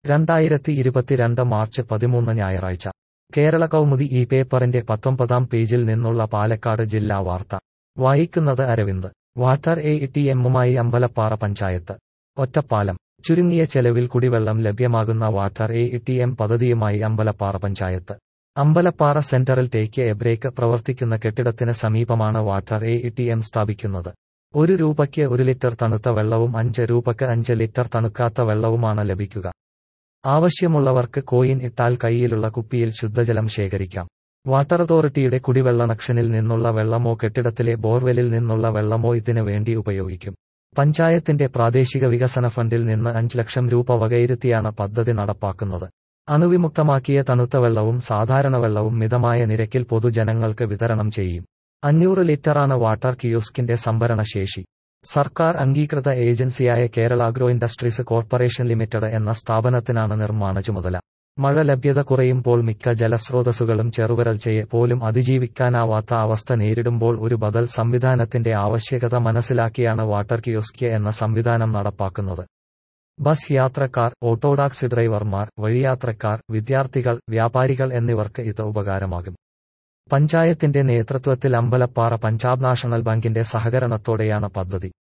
രണ്ടായിരത്തി ഇരുപത്തിരണ്ട് മാർച്ച് പതിമൂന്ന് ഞായറാഴ്ച കേരള കൗമുദി ഈ പേപ്പറിന്റെ പത്തൊമ്പതാം പേജിൽ നിന്നുള്ള പാലക്കാട് ജില്ലാ വാർത്ത വായിക്കുന്നത് അരവിന്ദ് വാട്ടർ എ ടി എമ്മുമായി അമ്പലപ്പാറ പഞ്ചായത്ത് ഒറ്റപ്പാലം ചുരുങ്ങിയ ചെലവിൽ കുടിവെള്ളം ലഭ്യമാകുന്ന വാട്ടർ എ ടി എം പദ്ധതിയുമായി അമ്പലപ്പാറ പഞ്ചായത്ത് അമ്പലപ്പാറ സെന്ററിൽ ടേക്ക് എ ബ്രേക്ക് പ്രവർത്തിക്കുന്ന കെട്ടിടത്തിന് സമീപമാണ് വാട്ടർ എ ടി എം സ്ഥാപിക്കുന്നത് ഒരു രൂപയ്ക്ക് ഒരു ലിറ്റർ തണുത്ത വെള്ളവും അഞ്ച് രൂപയ്ക്ക് അഞ്ച് ലിറ്റർ തണുക്കാത്ത വെള്ളവുമാണ് ലഭിക്കുക ആവശ്യമുള്ളവർക്ക് കോയിൻ ഇട്ടാൽ കൈയിലുള്ള കുപ്പിയിൽ ശുദ്ധജലം ശേഖരിക്കാം വാട്ടർ അതോറിറ്റിയുടെ കുടിവെള്ള കണക്ഷനിൽ നിന്നുള്ള വെള്ളമോ കെട്ടിടത്തിലെ ബോർവെല്ലിൽ നിന്നുള്ള വെള്ളമോ ഇതിനു വേണ്ടി ഉപയോഗിക്കും പഞ്ചായത്തിന്റെ പ്രാദേശിക വികസന ഫണ്ടിൽ നിന്ന് അഞ്ച് ലക്ഷം രൂപ വകയിരുത്തിയാണ് പദ്ധതി നടപ്പാക്കുന്നത് അണുവിമുക്തമാക്കിയ തണുത്ത വെള്ളവും സാധാരണ വെള്ളവും മിതമായ നിരക്കിൽ പൊതുജനങ്ങൾക്ക് വിതരണം ചെയ്യും അഞ്ഞൂറ് ലിറ്ററാണ് വാട്ടർ കിയോസ്കിന്റെ സംഭരണ ശേഷി സർക്കാർ അംഗീകൃത ഏജൻസിയായ Kerala agro industries corporation limited എന്ന സ്ഥാപനത്തിനാണ് നിർമ്മാണ ചുമതല മഴ ലഭ്യത കുറയുമ്പോൾ മിക്ക ജലസ്രോതസ്സുകളും ചെറുവിരൽച്ചയെ പോലും അതിജീവിക്കാനാവാത്ത അവസ്ഥ നേരിടുമ്പോൾ ഒരു ബദൽ സംവിധാനത്തിന്റെ ആവശ്യകത മനസ്സിലാക്കിയാണ് വാട്ടർ കിയോസ്ക് എന്ന സംവിധാനം നടപ്പാക്കുന്നത് ബസ് യാത്രക്കാർ ഓട്ടോടാക്സി ഡ്രൈവർമാർ വഴിയാത്രക്കാർ വിദ്യാർത്ഥികൾ വ്യാപാരികൾ എന്നിവർക്ക് ഇത് ഉപകാരമാകും പഞ്ചായത്തിന്റെ നേതൃത്വത്തിൽ അമ്പലപ്പാറ പഞ്ചാബ് നാഷണൽ ബാങ്കിന്റെ സഹകരണത്തോടെയാണ് പദ്ധതി